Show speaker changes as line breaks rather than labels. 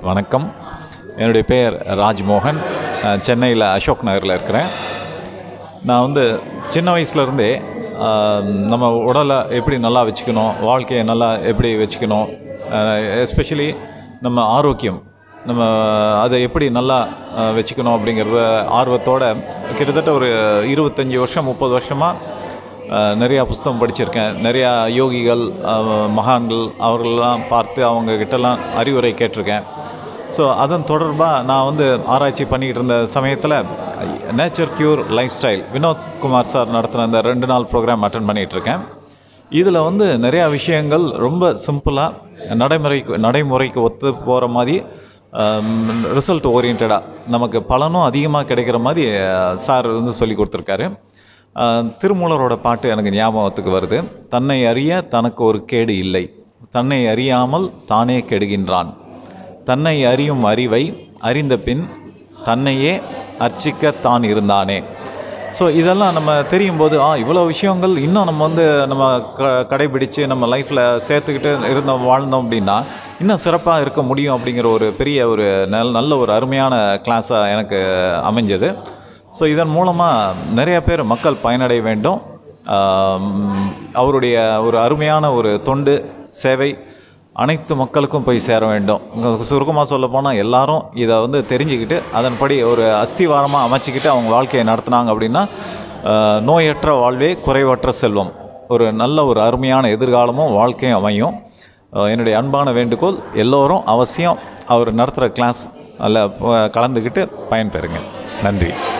வணக்கம் என்னுடைய பெயர் ராஜ்மோகன் நான் சென்னையில் அசோக் நகரில் இருக்கிறேன் நான் வந்து சின்ன வயசுலேருந்தே நம்ம உடலை எப்படி நல்லா வச்சுக்கணும் வாழ்க்கையை நல்லா எப்படி வச்சுக்கணும் எஸ்பெஷலி நம்ம ஆரோக்கியம் நம்ம அதை எப்படி நல்லா அஹ், வச்சுக்கணும் அப்படிங்கிறத ஆர்வத்தோட கிட்டத்தட்ட ஒரு இருபத்தஞ்சி வருஷம் முப்பது வருஷமாக அஹ் நிறையா புஸ்தகம் படிச்சிருக்கேன் நிறையா யோகிகள் அஹ் மகான்கள் அவர்களெல்லாம் பார்த்து அவங்க கிட்டலாம் அறிவுரை கேட்டிருக்கேன் ஸோ அதன் தொடர்பாக நான் வந்து ஆராய்ச்சி பண்ணிக்கிட்டு இருந்த சமயத்தில் nature cure lifestyle Vinod Kumar sir நடத்தின அந்த ரெண்டு நாள் ப்ரோக்ராம் அட்டன் பண்ணிகிட்டு இருக்கேன் இதில் வந்து நிறையா விஷயங்கள் ரொம்ப சிம்பிளாக நடைமுறைக்கு நடைமுறைக்கு ஒத்து போகிற மாதிரி ரிசல்ட் ஓரியன்டாக நமக்கு பலனும் அதிகமாக கிடைக்கிற மாதிரி அஹ், சார் வந்து சொல்லி கொடுத்துருக்காரு அஹ், திருமூலரோட பாட்டு எனக்கு ஞாபகத்துக்கு வருது தன்னை அறிய தனக்கு ஒரு கேடு இல்லை தன்னை அறியாமல் தானே கெடுகின்றான் தன்னை அறியும் அறிவை அறிந்த பின் தன்னையே அர்ச்சிக்க தான் இருந்தானே ஸோ இதெல்லாம் நம்ம தெரியும் போது ஆ இவ்வளோ விஷயங்கள் இன்னும் நம்ம வந்து நம்ம க கடைபிடிச்சு நம்ம லைஃப்பில் சேர்த்துக்கிட்டு இருந்தோம் வாழ்ந்தோம் அப்படின்னா இன்னும் சிறப்பாக இருக்க முடியும் அப்படிங்கிற ஒரு பெரிய ஒரு நல் நல்ல ஒரு அருமையான கிளாஸாக எனக்கு அமைஞ்சது ஸோ இதன் மூலமாக நிறைய பேர் மக்கள் பயனடைய வேண்டும் ஆம், அவருடைய ஒரு அருமையான ஒரு தொண்டு சேவை அனைத்து மக்களுக்கும் போய் சேர வேண்டும் சுருக்கமாக சொல்ல போனால் எல்லாரும் இதை வந்து தெரிஞ்சுக்கிட்டு அதன்படி ஒரு அஸ்திவாரமாக அமைச்சிக்கிட்டு அவங்க வாழ்க்கையை நடத்துனாங்க அப்படின்னா ஆஹ், நோயற்ற வாழ்வே குறைவற்ற செல்வம் ஒரு நல்ல ஒரு அருமையான எதிர்காலமும் வாழ்க்கையும் அமையும் ஆஹ், என்னுடைய அன்பான வேண்டுகோள் எல்லோரும் அவசியம் அவர் நடத்துகிற கிளாஸ் அதில் கலந்துக்கிட்டு பயன்பெறுங்க நன்றி